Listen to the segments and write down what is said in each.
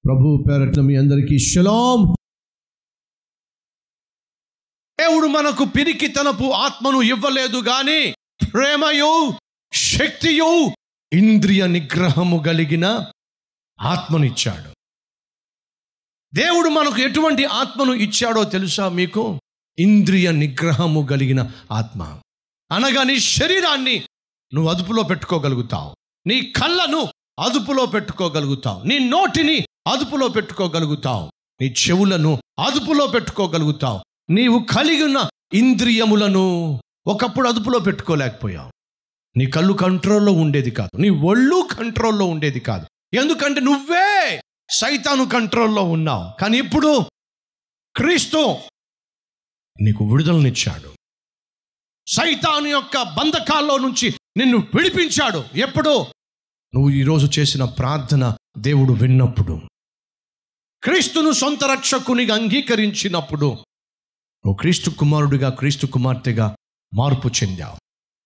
ప్రభు పేరట్ల మీ అందరికీ షలాం దేవుడు మనకు పిరికితనపు ఆత్మను ఇవ్వలేదు గాని ప్రేమయు శక్తియు ఇంద్రియ నిగ్రహము కలిగిన ఆత్మనిచ్చాడు దేవుడు మనకు ఎటువంటి ఆత్మను ఇచ్చాడో తెలుసా మీకు ఇంద్రియ నిగ్రహము కలిగిన ఆత్మ అనగా నీ శరీరాన్ని నువ్వు అదుపులో పెట్టుకోగలుగుతావు నీ కళ్ళను అదుపులో పెట్టుకోగలుగుతావు నీ నోటిని అదుపులో పెట్టుకోగలుగుతావు నీ చెవులను అదుపులో పెట్టుకోగలుగుతావు నీవు కలిగి ఉన్న ఇంద్రియములను ఒకప్పుడు అదుపులో పెట్టుకోలేకపోయావు నీ కళ్ళు కంట్రోల్లో ఉండేది కాదు నీ ఒళ్ళు కంట్రోల్లో ఉండేది కాదు ఎందుకంటే నువ్వే సైతాను కంట్రోల్లో ఉన్నావు కానీ ఇప్పుడు క్రీస్తు నీకు విడుదలనిచ్చాడు సైతాను యొక్క బంధకాల్లో నుంచి నిన్ను విడిపించాడు ఎప్పుడు నువ్వు ఈరోజు చేసిన ప్రార్థన దేవుడు విన్నప్పుడు క్రీస్తును సొంత రక్షకునిగా అంగీకరించినప్పుడు నువ్వు క్రీస్తు కుమారుడిగా క్రీస్తు కుమార్తెగా మార్పు చెందావు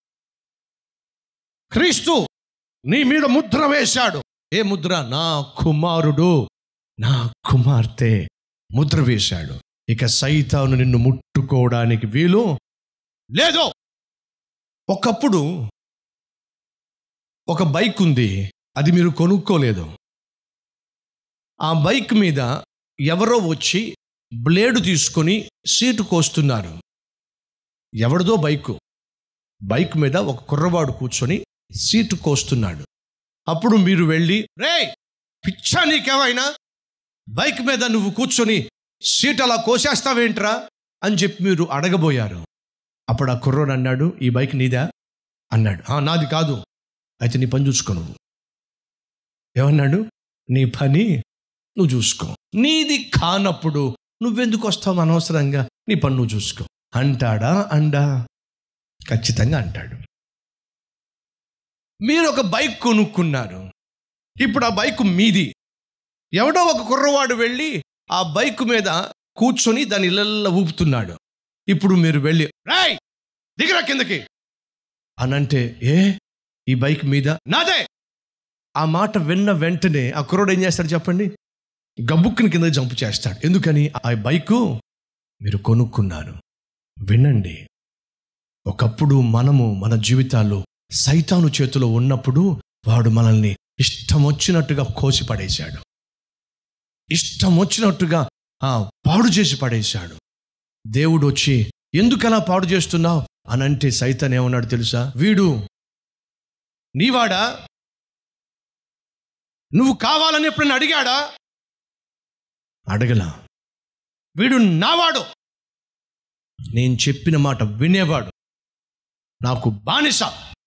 క్రీస్తు నీ మీద ముద్ర వేశాడు ఏ ముద్ర నా కుమారుడు నా కుమార్తె ముద్ర వేశాడు ఇక సైతాను నిన్ను ముట్టుకోవడానికి వీలు లేదు ఒకప్పుడు ఒక బైక్ ఉంది అది మీరు కొనుక్కోలేదు ఆ బైక్ మీద ఎవరో వచ్చి బ్లేడు తీసుకొని సీటు కోస్తున్నారు ఎవరిదో బైకు బైక్ మీద ఒక కుర్రవాడు కూర్చొని సీటు కోస్తున్నాడు అప్పుడు మీరు వెళ్ళి రే పిచ్చా నీకేమైనా బైక్ మీద నువ్వు కూర్చొని సీట్ అలా కోసేస్తావేంట్రా అని చెప్పి మీరు అడగబోయారు అప్పుడు ఆ కుర్రోడు అన్నాడు ఈ బైక్ నీదా అన్నాడు "ఆ, నాది కాదు అయితే నీ పని చూసుకో నువ్వు ఏమన్నాడు నీ పని నువ్వు చూసుకో నీది కానప్పుడు నువ్వెందుకు వస్తావు అనవసరంగా నీ పని నువ్వు చూసుకో అంటాడా అండా ఖచ్చితంగా అంటాడు మీరు ఒక బైక్ కొనుక్కున్నారు ఇప్పుడు ఆ బైక్ మీది ఎవడో ఒక కుర్రవాడు వెళ్ళి ఆ బైక్ మీద కూర్చొని దాని ఇళ్ళల్లో ఊపుతున్నాడు ఇప్పుడు మీరు వెళ్ళి రాయ్ దిగరా కిందకి అనంటే ఏ ఈ బైక్ మీద నాదే ఆ మాట విన్న వెంటనే ఆ కుర్రోడు ఏం చేస్తాడు చెప్పండి గబుక్కుని కింద జంపు చేస్తాడు ఎందుకని ఆ బైకు మీరు కొనుక్కున్నారు వినండి ఒకప్పుడు మనము మన జీవితాల్లో సైతాను చేతిలో ఉన్నప్పుడు వాడు మనల్ని ఇష్టం వచ్చినట్టుగా కోసి పడేశాడు ఇష్టం వచ్చినట్టుగా ఆ, పాడు చేసి పడేశాడు దేవుడు వచ్చి ఎందుకలా పాడు చేస్తున్నావు అని అంటే సైతాన్ ఏమన్నాడు తెలుసా వీడు నీవాడా నువ్వు కావాలని ఎప్పుడైనా అడిగాడా అడగలా వీడు నావాడు నేను చెప్పిన మాట వినేవాడు నాకు బానిస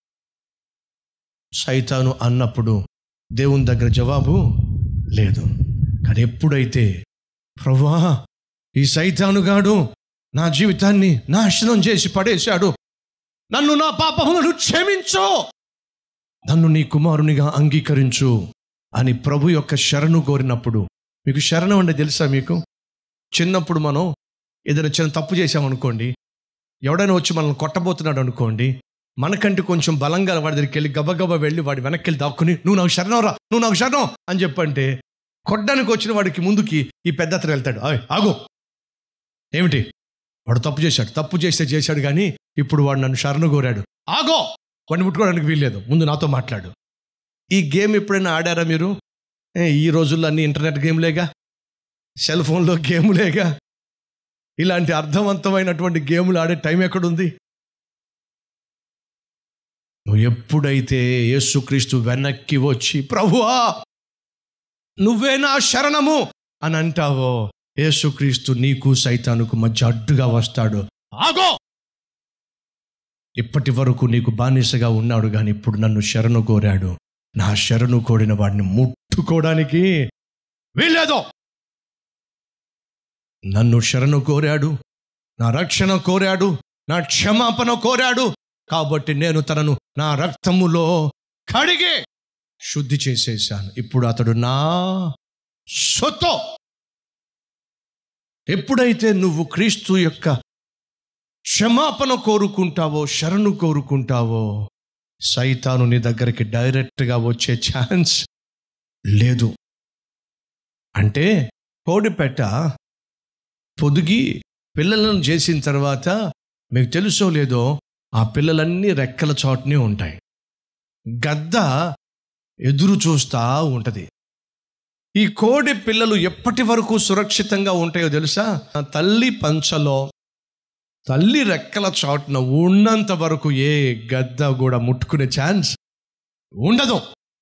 సైతాను అన్నప్పుడు దేవుని దగ్గర జవాబు లేదు కానీ ఎప్పుడైతే ప్రభా ఈ సైతానుగాడు నా జీవితాన్ని నాశనం చేసి పడేశాడు నన్ను నా పాపములను క్షమించు నన్ను నీ కుమారునిగా అంగీకరించు అని ప్రభు యొక్క శరణు కోరినప్పుడు మీకు శరణం అంటే తెలుసా మీకు చిన్నప్పుడు మనం ఏదైనా చిన్న తప్పు చేసామనుకోండి ఎవడైనా వచ్చి మనల్ని కొట్టబోతున్నాడు అనుకోండి మనకంటే కొంచెం బలంగా వాడి దగ్గరికి వెళ్ళి గబగబా వెళ్ళి వాడి వెనక్కి వెళ్ళి దాక్కుని నువ్వు నాకు శరణం రా నువ్వు నాకు శరణం అని చెప్పంటే కొట్టడానికి వచ్చిన వాడికి ముందుకి ఈ పెద్ద అతను వెళ్తాడు "ఆయ్, ఆగు ఏమిటి వాడు తప్పు చేశాడు తప్పు చేస్తే చేశాడు కానీ ఇప్పుడు వాడు నన్ను శరణు కోరాడు ఆగో వాడిని ముట్టుకోవడానికి వీల్లేదు ముందు నాతో మాట్లాడు ఈ గేమ్ ఎప్పుడైనా ఆడారా మీరు ఏ, ఈ రోజుల్లో అన్ని ఇంటర్నెట్ గేమ్లేగా సెల్ ఫోన్లో గేములేగా ఇలాంటి అర్థవంతమైనటువంటి గేములు ఆడే టైం ఎక్కడుంది నువ్వు ఎప్పుడైతే యేసుక్రీస్తు వెనక్కి వచ్చి ప్రభువా నువ్వే నా శరణము అని అంటావో యేసుక్రీస్తు నీకు సైతానుకు మధ్య అడ్డుగా వస్తాడు ఆగో ఇప్పటి వరకు నీకు బానిసగా ఉన్నాడు కానీ ఇప్పుడు నన్ను శరణు కోరాడు నా శరణు కోరిన వాడిని ముట్టుకోవడానికి వీల్లేదు నన్ను శరణు కోరాడు నా రక్షణ కోరాడు నా క్షమాపణ కోరాడు కాబట్టి నేను తనను నా రక్తములో కడిగి శుద్ధి చేసేసాను ఇప్పుడు అతడు నా సొత్తు ఎప్పుడైతే నువ్వు క్రీస్తు యొక్క క్షమాపణ కోరుకుంటావో శరణు కోరుకుంటావో సైతాను నీ దగ్గరికి డైరెక్ట్గా వచ్చే ఛాన్స్ లేదు అంటే కోడిపెట్ట పొదిగి పిల్లలను చేసిన తర్వాత మీకు తెలుసో లేదో ఆ పిల్లలన్నీ రెక్కల చోటనే ఉంటాయి గద్ద ఎదురు చూస్తా ఉంటుంది ఈ కోడి పిల్లలు ఎప్పటి వరకు సురక్షితంగా ఉంటాయో తెలుసా ఆ తల్లి పంచలో తల్లి రెక్కల చాటున ఉన్నంత వరకు ఏ గద్ద కూడా ముట్టుకునే ఛాన్స్ ఉండదు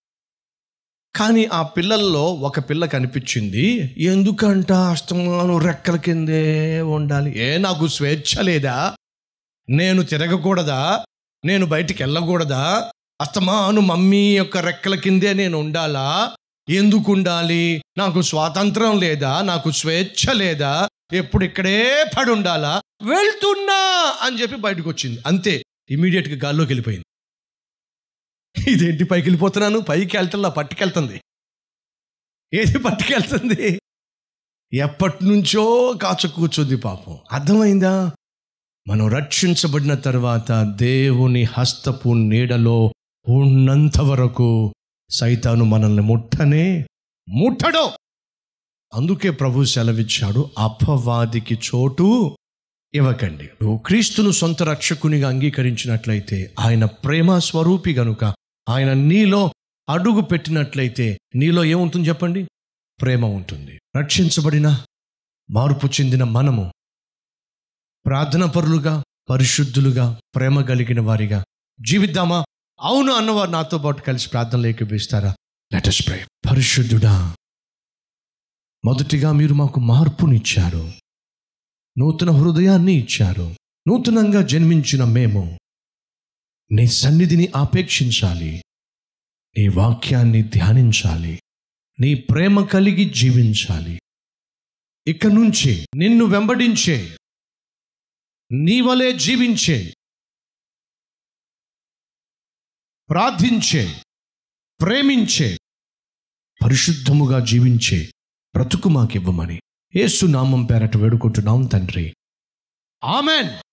కానీ ఆ పిల్లల్లో ఒక పిల్ల కనిపించింది ఎందుకంట అస్తమాను రెక్కల కిందే ఉండాలి ఏ నాకు స్వేచ్ఛ లేదా నేను తిరగకూడదా నేను బయటికి వెళ్ళకూడదా అస్తమాను మమ్మీ యొక్క రెక్కల కిందే నేను ఉండాలా ఎందుకు ఉండాలి నాకు స్వాతంత్రం లేదా నాకు స్వేచ్ఛ లేదా ఎప్పుడు ఇక్కడే పడి ఉండాలా వెళ్తున్నా అని చెప్పి బయటకు వచ్చింది అంతే ఇమీడియట్గా గాల్లోకి వెళ్ళిపోయింది ఇదేంటి పైకి వెళ్ళిపోతున్నాను పైకి వెళ్తున్నా పట్టుకెళ్తుంది ఏది పట్టుకెళ్తుంది ఎప్పటి నుంచో కాచు కూర్చుంది పాపం అర్థమైందా మనం రక్షించబడిన తర్వాత దేవుని హస్తపు నీడలో ఉన్నంత వరకు సైతాను మనల్ని ముట్టనే ముట్టడు అందుకే ప్రభు సెలవిచ్చాడు అపవాదికి చోటు ఇవ్వకండి నువ్వు క్రీస్తును సొంత రక్షకునిగా అంగీకరించినట్లయితే ఆయన ప్రేమ స్వరూపి గనుక ఆయన నీలో అడుగు పెట్టినట్లయితే నీలో ఏముంటుంది చెప్పండి ప్రేమ ఉంటుంది రక్షించబడిన మార్పు చెందిన మనము ప్రార్థన పరులుగా పరిశుద్ధులుగా ప్రేమ కలిగిన వారిగా జీవిద్దామా అవును అన్నవారు నాతో పాటు కలిసి ప్రార్థన లేకపోయిస్తారా లెటస్ ప్రే పరిశుద్ధుడా మొదటిగా మీరు మాకు మార్పునిచ్చారు నూతన హృదయాన్ని ఇచ్చారు నూతనంగా జన్మించిన మేము నీ సన్నిధిని ఆపేక్షించాలి నీ వాక్యాన్ని ధ్యానించాలి నీ ప్రేమ కలిగి జీవించాలి ఇక నుంచి నిన్ను వెంబడించే నీ వలే జీవించే ప్రార్థించే ప్రేమించే పరిశుద్ధముగా జీవించే బ్రతుకు మాకివ్వమని యేసు నామం పేరట వేడుకుంటున్నాం తండ్రి ఆమెన్